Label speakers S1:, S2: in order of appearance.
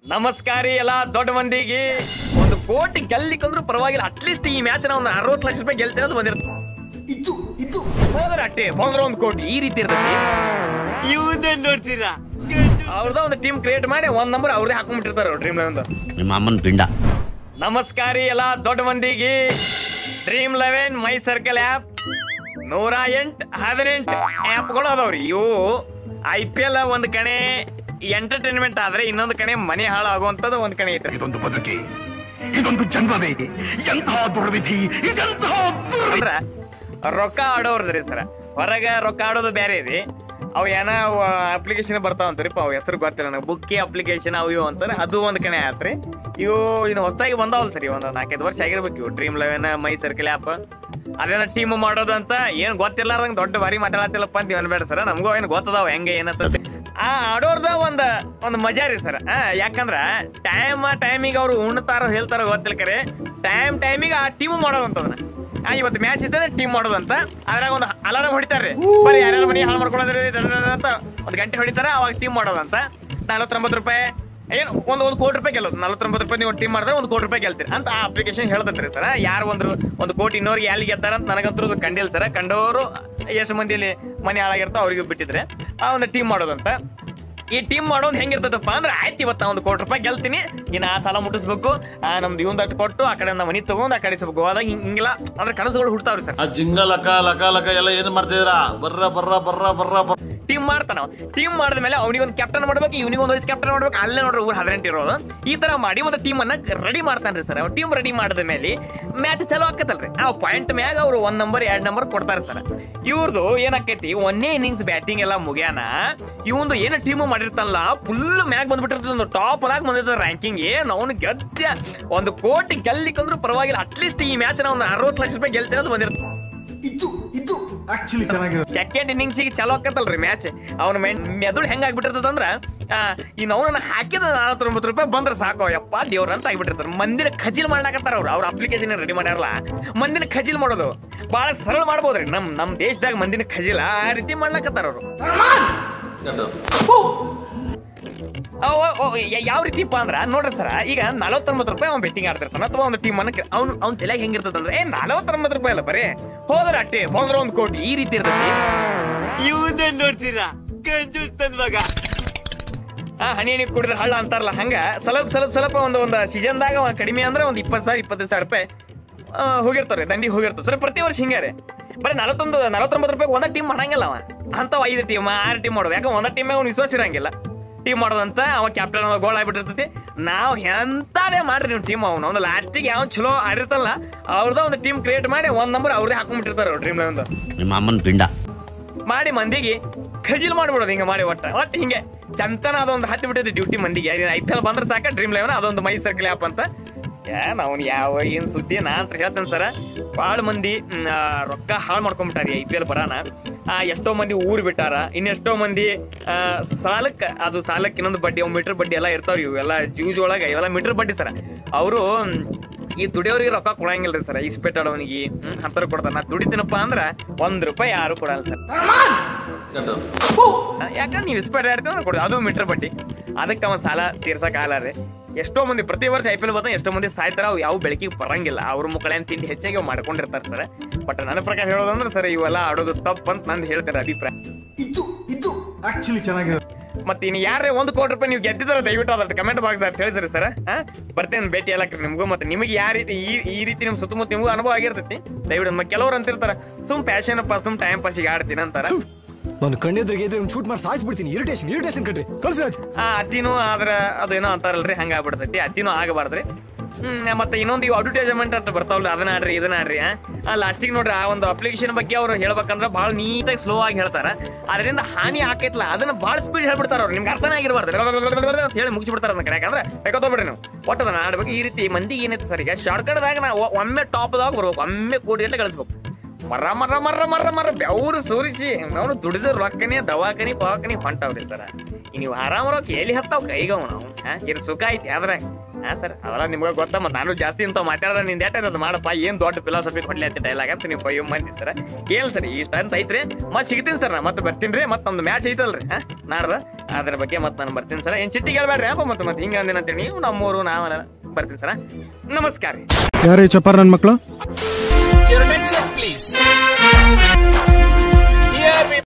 S1: ನಮಸ್ಕಾರ ರೀ ಎಲ್ಲ ದೊಡ್ಡ ಮಂದಿಗೆ ಒಂದು ಕೋಟಿ ಗೆಲ್ಲಿಕ್ಕಂದ್ರೂ ಪರವಾಗಿಲ್ಲ ಅಟ್ಲೀಸ್ಟ್ ಈ ಮ್ಯಾಚ್ ನ ಒಂದು ಅರವತ್ತು ಲಕ್ಷ ರೂಪಾಯಿ ಗೆಲ್ತೇನೆ ಅಂತ ಬಂದಿರುತ್ತೆ
S2: ಇದು ಇದು
S1: ಹೋದ್ರೆ ಅಟ್ಟೆ ಬಂದ್ರೆ ಒಂದು ಕೋಟಿ ಈ ರೀತಿ ಇರ್ತೈತಿ
S3: ಇವನ್ನೇ ನೋಡ್ತೀರಾ
S1: ಅವ್ರದ ಒಂದು ಟೀಮ್ ಕ್ರಿಯೇಟ್ ಮಾಡಿ ಒಂದ್ ನಂಬರ್ ಅವ್ರದೇ ಹಾಕೊಂಡ್ಬಿಟ್ಟಿರ್ತಾರೆ ಡ್ರೀಮ್ ಲೆವೆನ್
S4: ನಿಮ್ಮ ಅಮ್ಮನ ಪಿಂಡ
S1: ನಮಸ್ಕಾರ ರೀ ಎಲ್ಲ ದೊಡ್ಡ ಮಂದಿಗೆ Dream Eleven My Circle app ನೂರ ಎಂಟು ಹದಿನೆಂಟು ಆ್ಯಪ್ಗಳು ಅದಾವ್ರಿ ಇವು ಐ ಪಿ ಎಲ್ ಒಂದು ಕಣೆ ಎಂಟರ್ಟೈನ್ಮೆಂಟ್ ಆದ್ರೆ ಇನ್ನೊಂದು ಕಣೆ ಮನೆ ಹಾಳಾಗುವಂಥದ್ದು ಒಂದು ಕಣೆ ಐತ್ರಿ
S5: ಇದೊಂದು ಬದುಕಿ ಇದೊಂದು ಜನ್ಮವೇ ಎಂತಹ ದುರ್ವಿಧಿ ಇದೆಂತಹ ದುರ್ವಿಧಿ
S1: ಅಂದ್ರ ರೊಕ್ಕ ಆಡೋರ್ದ್ರಿ ಸರ ಹೊರಗ ರೊಕ್ಕ ಆಡೋದು ಬೇರೆ ಇದೆ ಅವು ಏನೋ ಅಪ್ಲಿಕೇಶನ್ ಬರ್ತಾವಂತ್ರಿಪ್ಪ ಅವು ಹೆಸರು ಗೊತ್ತಿಲ್ಲ ನನಗೆ ಬುಕ್ಕಿ ಅಪ್ಲಿಕೇಶನ್ ಅವು ಇವು ಅಂತಾನೆ ಅದು ಒಂದು ಕಣೆ ಆತ್ರಿ ಇವು ಇನ್ನು ಹೊಸದಾಗಿ ಬಂದಾವಲ್ಲ ಸರಿ ಒಂದು ನಾಲ್ಕೈದು ವರ್ಷ ಆಗಿರ್ಬೇಕು ಇವು Dream Eleven My Circle app ಅದೇನೋ ಟೀಮ್ ಮಾಡೋದು ಅಂತ ಏನು ಗೊತ್ತಿಲ್ಲಾರ್ದಂಗೆ ದೊಡ್ಡ ಬಾರಿ ಮಾತಾಡತ್ತಿಲ್ಲಪ್ಪ ಅಂತ ಅನ್ಬೇಡ ಸರ್ ನಮಗೂ ಏನು ಗೊತ್ತದಾವ ಹೆಂಗೆ ಏನಂತ ಆ ಆಡೋರ್ದ ಒಂದು ಒಂದು ಮಜಾ ರೀ ಸರ್ ಯಾಕಂದ್ರ ಟೈಮ್ ಟೈಮಿಗೆ ಅವ್ರು ಉಣ್ತಾರೋ ಹೇಳ್ತಾರೋ ಗೊತ್ತಿಲ್ಲ ಕರೆ ಟೈಮ್ ಟೈಮಿಗೆ ಆ ಟೀಮ್ ಮಾಡೋದಂತದನ್ನ ಆ ಇವತ್ತು ಮ್ಯಾಚ್ ಇದ್ದರೆ ಟೀಮ್ ಮಾಡೋದಂತ ಅದ್ರಾಗ ಒಂದು ಅಲಾರಾಮ್ ಹೊಡಿತಾರ್ರಿ ಬರೀ ಯಾರ್ಯಾರ ಮನೆ ಹಾಳು ಮಾಡ್ಕೊಳ್ಳೋದ್ರಿ ಅಂತ ಒಂದು ಗಂಟೆ ಹೊಡಿತಾರ ಅವಾಗ ಟೀಮ್ ಮಾಡೋದಂತ ನಲವತ್ತೊಂಬತ್ತು ರೂಪಾಯಿ ಏನು ಒಂದು ಒಂದು ಕೋಟಿ ರೂಪಾಯಿ ಗೆಲ್ಲೋದು ನಲವತ್ತೊಂಬತ್ತು ರೂಪಾಯಿ ನೀವು ಟೀಮ್ ಮಾಡಿದ್ರೆ ಒಂದು ಕೋಟಿ ರೂಪಾಯಿ ಗೆಲ್ತೀರಿ ಅಂತ ಆ ಅಪ್ಲಿಕೇಶನ್ ಹೇಳ್ತೈತ್ರಿ ಸರ್ ಯಾರು ಒಂದು ಒಂದು ಕೋಟಿ ಇನ್ನೋರಿಗೆ ಎಲ್ಲಿ ಗೆದ್ದಾರ ಅಂತ ನನಗಂತೂ ಅದು ಕಂಡಿಲ್ಲ ಸರ್ ಕಂಡವರು ಎಷ್ಟು ಮಂದಿಲಿ ಮನೆ ಹಾಳಾಗಿರ್ತೋ ಅವ್ರಿಗೆ ಬಿಟ್ಟಿದ್ರೆ ಆ ಒಂದು ಟೀಮ್ ಮಾಡೋದಂತ ಈ ಟೀಮ್ ಮಾಡೋದು ಹೆಂಗಿರ್ತದಪ್ಪ ಅಂದ್ರೆ ಆಯ್ತು ಇವತ್ತು ನಾ ಒಂದು ಕೋಟಿ ರೂಪಾಯಿ ಗೆಲ್ತೀನಿ ಇನ್ನು ಆ ಸಾಲ ಮುಟ್ಟಿಸ್ಬೇಕು ಆ ನಮ್ದು ಇವಂದ ಕೊಟ್ಟು ಆ ಕಡೆ ನಮ್ಮ ಮನೆ ತಗೊಂಡು ಆ ಕಡೆ ಇಸ್ಬೇಕು ಅದಾಗ ಹಿಂಗ್- ಹಿಂಗಿಲ್ಲ ಅಂದ್ರೆ ಕನಸುಗಳು ಹುಡ್ತಾವ್ರಿ ಸರ್
S6: ಆ ಜಿಂಗ ಲಕ ಲಕ ಲಕ ಎಲ್ಲ ಏನ್ ಮಾಡ್ತಿದ್ದೀರಾ ಬರ್ರ ಬರ್ರ ಬರ್ರ ಬರ್ರ ಬರ್ರ
S1: ಟೀಮ್ ಮಾಡ್ತಾನ ಟೀಮ್ ಮಾಡಿದ ಮೇಲೆ ಅವನಿಗೆ ಒಂದು ಕ್ಯಾಪ್ಟನ್ ಮಾಡ್ಬೇಕು ಇವನಿಗೆ ಒಂದು ವಯಸ್ಸು ಕ್ಯಾಪ್ಟನ್ ಮಾಡ್ಬೇಕು ಅಲ್ಲೇ ನೋಡ್ರಿ ಊರು ಹದಿನೆಂಟು ಇರೋದು ಈ ತರ ಮಾಡಿ ಒಂದು ಟೀಮ್ ಅನ್ನ ರೆಡಿ ಮಾಡ್ತಾನ್ರಿ ಸರ್ ಟೀಮ್ ರೆಡಿ ಮಾಡಿದ ಮೇಲೆ ಮ್ಯಾಚ್ ಚಲೋ ಆಕತ್ತಲ್ರಿ ಆ ಪಾಯಿಂಟ್ ಮ್ಯಾಗ ಅವರು ಒಂದ್ ನಂಬರ್ ಎರಡ್ ನಂಬರ್ ಕೊಡ್ತಾರೆ ಸರ್ ಇವ್ರದ್ದು ಏನಾಕೈತಿ ಒಂದೇ ಇನ್ನಿಂಗ್ಸ್ ಬ್ಯಾಟಿಂಗ್ ಎಲ್ಲ ಮುಗ್ಯಾನ ಇವಂದು ಏನು ಟೀಮ್ ಮಾಡಿರ್ತಾನಲ್ಲ ಫುಲ್ ಮ್ಯಾಗ್ ಬಂದ್ಬಿಟ್ಟಿರ್ತದೆ ಒಂದು ಟಾಪ್ ಆಗಿ ಬಂದಿರ್ತದೆ ರ್ಯಾಂಕಿಂಗ್ ಏನು ಅವ್ನು ಗೆದ್ದ ಒಂದು ಕೋಟಿ ಗೆಲ್ಲಿಕ್ಕಂದ್ರೂ ಪರವಾಗಿಲ್ಲ ಅಟ್ಲೀಸ್ಟ್ ಈ ಮ್ಯಾಚ್ ಒಂದು ಅರವತ್ತು ಲಕ್ಷ ರೂಪಾಯಿ ಗೆಲ್ತೇನೆ ಅಂತ ಬಂದಿರ್ತದೆ
S2: ಇದು ಇದು ಆಕ್ಚುಲಿ ಚೆನ್ನಾಗಿರೋ
S1: ಸೆಕೆಂಡ್ ಇನ್ನಿಂಗ್ಸಿಗೆ ಚಲೋ ಆಕತ್ತಲ್ರಿ ಮ್ಯಾಚ್ ಅವ್ನ ಮೆದುಳು ಹೆಂಗ್ ಆಗ್ಬಿಟ್ಟಿರ್ತದ ಅಂದ್ರ ಆ, ಈ ಅವನನ್ನ ಹಾಕಿದ ನಲವತ್ತೊಂಬತ್ತು ರೂಪಾಯಿ ಬಂದ್ರೆ ಸಾಕು ಯಪ್ಪ ದೇವ್ರ ಅಂತ ಆಗ್ಬಿಟ್ಟಿರ್ತಾರೆ ಮಂದಿನ ಖಜೀಲ್ ಮಾಡ್ಲಾಕತ್ತಾರ ಅವ್ರು ಅವ್ರ ಅಪ್ಲಿಕೇಶನ್ ರೆಡಿ ಮಾಡ್ಯಾರಲ್ಲ ಮಂದಿನ ಖಜೀಲ್ ಮಾಡೋದು ಬಹಳ ಸರಳ ಮಾಡ್ಬೋದ್ರಿ ನಮ್ ನಮ್ ದೇಶದಾಗ ಮಂದಿನ ಖಜೀಲ ಆ ರೀತಿ ಮಾಡ್ಲಾಕತ್ತಾರ ಅವರು ಯಾವ ರೀತಿಪ್ಪ ಅಂದ್ರ ನೋಡ್ರಿ ಸರ ಈಗ ನಲವತ್ತೊಂಬತ್ತು ರೂಪಾಯಿ ಅವ್ನು ಬೆಟ್ಟಿಂಗ್ ಆಡ್ತಿರ್ತಾನ ಅಥವಾ ಒಂದು ಟೀಮ್ ಅನ್ನ ಅವ್ನು ಅವ್ನ ತಲೆಗೆ ಹೆಂಗಿರ್ತದ ಅಂದ್ರೆ ಏ ನಲವತ್ತೊಂಬತ್ತು ರೂಪಾಯಿ ಅಲ್ಲ ಬರೀ ಹೋದ್ರ ಅಟ್ಟೆ ಹೋದ್ರ ಒಂದು ಕೋಟಿ ಈ ರೀತಿ ಇರ್ತೈತಿ
S3: ಇವನ್ನೇ ನೋಡ್ತೀರಾ ಕಂಜೂಸ್ ನನ್ ಮಗ
S1: ಆ ಹನಿ ಹನಿ ಕುಡಿದ್ರೆ ಹಳ್ಳ ಅಂತಾರಲ್ಲ ಹಂಗ ಸ್ವಲ್ಪ ಸ್ವಲ್ಪ ಸ್ವಲ್ಪ ಒಂದು ಒಂದು ಸೀಸನ್ದಾಗ ಒಂದ್ ಕಡಿಮೆ ಅಂದ್ರೆ ಒಂದು ಇಪ್ಪತ್ತು ಸಾವಿರ ಇಪ್ಪತ್ತೈದು ಸಾವಿರ ರೂಪಾಯಿ ಆ, ಹೋಗಿರ್ತಾರೆ ದಂಡಿಗೆ ಹೋಗಿರ್ತಾವೆ ಸರ್ ಪ್ರತಿ ವರ್ಷ ಹಿಂಗಾರೆ ಬರೀ ನಲವತ್ತೊಂದು ನಲವತ್ತೊಂಬತ್ತು ರೂಪಾಯಿ ಒಂದೇ ಟೀಮ್ ಮಾಡಂಗಿಲ್ಲ ಅವ ಅಂಥವು ಐದು ಟೀಮ್ ಆರು ಟೀಮ್ ಮಾಡೋದು ಯಾಕೆ ಒಂದೇ ಟೀಮ್ ಅವ್ನು ವಿಶ್ವಾಸ ಇರಂಗಿಲ್ಲ ಟೀಮ್ ಮಾಡೋದಂತ ಅವ ಕ್ಯಾಪ್ಟನ್ ಗೋಲ್ ಆಗ್ಬಿಟ್ಟಿರ್ತೈತಿ ನಾವು ಎಂತಾದೇ ಮಾಡ್ರಿ ನೀವು ಟೀಮ್ ಅವ್ನು ಅವ್ನು ಲಾಸ್ಟಿಗೆ ಯಾವ ಚಲೋ ಆಡಿರ್ತಲ್ಲ ಅವ್ರದ ಒಂದು ಟೀಮ್ ಕ್ರಿಯೇಟ್ ಮಾಡಿ ಒಂದ್ ನಂಬರ್ ಅವ್ರದೇ ಹಾಕೊಂಡ್ಬಿಟ್ಟಿರ್ತಾರೆ ಡ್ರೀಮ್ ಲೆವೆನ್
S4: ನಿಮ್ಮ ಅಮ್ಮನ ಪಿಂಡ
S1: ಮಾಡಿ ಮಂದಿಗೆ ಖಜಿಲ್ ಮಾಡ್ಬಿಡೋದು ಹಿಂಗೆ ಮಾಡಿ ಒಟ್ಟ ಒಟ್ಟು ಹಿಂಗೆ ಚಂತನ ಅದೊಂದು ಹತ್ತಿ ಬಿಟ್ಟಿದೆ ಡ್ಯೂಟಿ ಮಂದಿಗೆ ಐ ಪಿ ಎಲ್ ಬಂದ್ರೆ ಸಾಕ ಡ್ರೀಮ್ ಲೆವೆನ್ ಅದೊಂದು ಮೈ ಸರ್ಕಲ್ ಆ್ಯಪ್ ಅಂತ ಏನ್ ಅವ್ನು ಯಾವ ಏನ್ ಸುದ್ದಿ ನಾ ಅಂತ ಹೇಳ್ತೇನೆ ಸರ ಭಾಳ ಮಂದಿ ಮ್, ಆ, ರೊಕ್ಕ ಹಾಳು ಮಾಡ್ಕೊಂಡ್ಬಿಟ್ಟಾರಿ ಐ ಪಿ ಎಲ್ ಬರಾನ ಆ, ಎಷ್ಟೋ ಮಂದಿ ಊರ್ ಬಿಟ್ಟಾರ ಇನ್ನೆಷ್ಟೋ ಮಂದಿ ಆ, ಸಾಲಕ್ಕೆ ಅದು ಸಾಲಕ್ಕೆ ಇನ್ನೊಂದು ಬಡ್ಡಿ ಅವು ಮೀಟರ್ ಬಡ್ಡಿ ಎಲ್ಲ ಇರ್ತಾವ್ರಿ ಇವೆಲ್ಲ ಜೂಜ್ ಒಳಗೆ ಇವೆಲ್ಲ ಮೀಟರ್ ಬಡ್ಡಿ ಸರ ಅವರು ಈ ದುಡಿಯೋರಿಗೆ ರೊಕ್ಕ ಕೊಡಂಗಿಲ್ರಿ ಸರ್ ಇಸ್ಪೇಟ್ ಆಡೋನಿಗೆ ಹತ್ತರ ಕೊಡ್ತಾರ ನಾ ದುಡಿತೀನಪ್ಪ ಅಂದ್ರ ಒಂದ್ ರೂಪಾಯಿ ಯಾರು ಕೊಡಲ್ಲ ಸರ್ ಯಾಕಂದ್ರೆ ನೀವು ಇಸ್ಪೇಟ್ ಆಡ್ತೀವಿ ಕೊಡಿ ಅದು ಮೀಟರ್ ಬಡ್ಡಿ ಅದಕ್ಕೆ ಅವ ಸಾಲ ತೀರ್ಸಕ್ ಆಗಲ್ಲ ರೀ ಎಷ್ಟೋ ಮಂದಿ ಪ್ರತಿ ವರ್ಷ ಐ ಪಿ ಎಲ್ ಬರ್ತಾನೆ ಎಷ್ಟೋ ಮಂದಿ ಸಾಯ್ತಾರ ಅವು ಯಾವ ಬೆಳಕಿಗೆ ಬರಂಗಿಲ್ಲ ಅವ್ರ ಮುಕ್ಕಳೇನ್ ತಿಂಡಿ ಹೆಚ್ಚಾಗಿ ಅವು ಮಾಡ್ಕೊಂಡಿರ್ತಾರೆ ಸರ್ ಬಟ್ ನನ್ನ ಪ್ರಕಾರ ಹೇಳೋದಂದ್ರೆ ಸರ್ ಇವೆಲ್ಲ ಆಡೋದು ತಪ್ಪು ಅಂತ ನಂದು ಹೇಳ್ತಾರೆ ಅಭಿಪ್ರಾಯ
S2: ಇದು ಇದು ಆಕ್ಚುಲಿ ಚೆನ್ನಾಗಿರೋ
S1: ಮತ್ತೆ ಇನ್ನು ಯಾರೇ ಒಂದು ಕೋಟಿ ರೂಪಾಯಿ ನೀವು ಗೆದ್ದಿದ್ರೆ ದಯವಿಟ್ಟು ಅದ್ರ ಕಮೆಂಟ್ ಬಾಕ್ಸ್ ಅಂತ ಹೇಳಿದ್ರಿ ಸರ್ ಬರ್ತೇನೆ ಭೇಟಿ ಎಲ್ಲಕ್ರಿ ನಿಮಗೂ ಮತ್ತೆ ನಿಮಗೆ ಯಾವ ರೀತಿ ಈ ಈ ರೀತಿ ನಿಮ್ಮ ಸುತ್ತಮುತ್ತ ನಿಮಗೂ ಅನುಭವ ಆಗಿರ್ತೈತಿ ದಯವಿಟ್ಟು ನಮ್ಮ ಕೆಲವ್ರು ಅಂತಿರ್ತಾರ ಸುಮ್ ಪ್ಯಾಷನ್ ಅಪ್ಪ ಸುಮ್ ಟೈಮ್ ಪಾಸಿಗೆ ಆಡ್ತೀನಿ ಅಂತಾರ
S7: ನಾನು ಕಣ್ಣೆದ್ರಿಗೆ ಇದ್ರೆ ಶೂಟ್ ಮಾಡಿ ಸಾಯಿಸ್ಬಿಡ್ತೀನಿ ಇರಿಟೇಷನ್ ಇರಿಟೇಷನ್ ಕಟ್ರಿ ಕಳ್ಸಿ ರಾಜ್
S1: ಆ ಅತಿನೂ ಆದ್ರ ಅದು ಏನೋ ಅಂತಾರಲ್ರಿ ಹಂಗ ಆಗ್ಬಿಡ್ತೈತಿ ಅತಿನೂ ಆಗಬಾರ್ದ್ರಿ ಹ್ಮ್ ಮತ್ತೆ ಇನ್ನೊಂದು ಇವು ಅಡ್ವರ್ಟೈಸ್ಮೆಂಟ್ ಅಂತ ಬರ್ತಾವಲ್ಲ ಅದನ್ನ ಆಡ್ರಿ ಇದನ್ನ ಆಡ್ರಿ ಆ ಲಾಸ್ಟಿಗೆ ನೋಡ್ರಿ ಆ ಒಂದು ಅಪ್ಲಿಕೇಶನ್ ಬಗ್ಗೆ ಅವ್ರು ಹೇಳ್ಬೇಕಂದ್ರೆ ಭಾಳ ನೀಟಾಗಿ ಸ್ಲೋ ಆಗಿ ಹೇಳ್ತಾರ ಅದರಿಂದ ಹಾನಿ ಆಕೈತ್ಲ ಅದನ್ನ ಭಾಳ ಸ್ಪೀಡ್ ಹೇಳ್ಬಿಡ್ತಾರ ಅವ್ರು ನಿಮ್ಗೆ ಅರ್ಥನೇ ಆಗಿರ್ಬಾರ್ದು ಅಂತ ಹೇಳಿ ಮುಗಿಸ್ಬಿಡ್ತಾರ ಅದನ್ನ ಯಾಕಂದ್ರೆ ಯಾಕೋತೋಗ್ಬಿಡ್ರಿ ನೀವು ಒಟ್ಟು ಅದನ್ನ ಆಡ್ಬೇಕು ಈ ರೀತಿ ಮಂದಿಗೆ ಏನೈತೆ ಸರ್ ಈಗ ಶಾರ್ಟ್ಕಟ್ದಾಗ ನಾ ಒ- ಒಮ್ಮೆ ಟಾಪ್ದಾಗ ಬರ್ಬೇಕು ಒಮ್ಮೆ ಕೋಟಿ ಗಂಟೆ ಗಳಿಸ್ಬೇಕು ಮರ ಮರ ಮರ ಮರ ಮರ ಬೆವರು ಸುರಿಸಿ ನಾವು ದುಡಿದ ರೊಕ್ಕನೆ ದವಾಖಾನಿ ಪವಾಖಾನಿ ಹೊಂಟಾವ್ರಿ ಸರ ನೀವು ಆರಾಮ ರೊಕ್ಕ ಎಲ್ಲಿ ಹತ್ತಾವ್ ಕೈಗವ್ ನಾವು ಹಾ ಇದು ಸುಖ ಐತಿ ಆದ್ರೆ ಹಾ ಸರ್ ಅವೆಲ್ಲ ನಿಮ್ಗೆ ಗೊತ್ತಾ ಮತ್ತೆ ನಾನು ಜಾಸ್ತಿ ಇಂತ ಮಾತಾಡೋದ ನಿಂದ ಏಟ ಅದು ಮಾಡಪ್ಪ ಏನ್ ದೊಡ್ಡ ಫಿಲಾಸಫಿ ಕೊಡ್ಲಿ ಅಂತ ಡೈಲಾಗ್ ಅಂತ ನೀವು ಫೈವ್ ಮಂದಿ ಸರ್ ಕೇಳಿ ಸರ್ ಇಷ್ಟ ಅಂತ ಐತ್ರಿ ಮತ್ತೆ ಸಿಗ್ತೀನಿ ಸರ್ ನಾ ಮತ್ತೆ ಬರ್ತೀನಿ ರೀ ಮತ್ತೆ ನಮ್ದು ಮ್ಯಾಚ್ ಐತಲ್ರಿ ಹಾ ನಾಡ್ದ ಅದ್ರ ಬಗ್ಗೆ ಮತ್ತೆ ನಾನು ಬರ್ತೀನಿ ಸರ್ ಏನ್ ಸಿಟ್ಟಿಗೆ ಹೇಳ್ಬೇಡ್ರಿ ಅಪ್ಪ ಮತ್ತೆ ಮತ್ತೆ ಹಿಂಗೆ ಅಂದಿನ ಅಂತೇಳಿ ನೀವು ನಮ್ಮೂರು ನಾವೆಲ್ಲ ಬರ್ತೀನಿ ಸರ್ ನಮಸ್ಕಾರ ರೀ
S7: ಯಾರೇ ಚಪ್ಪಾರ ನನ್ನ ಮಕ್ಕಳು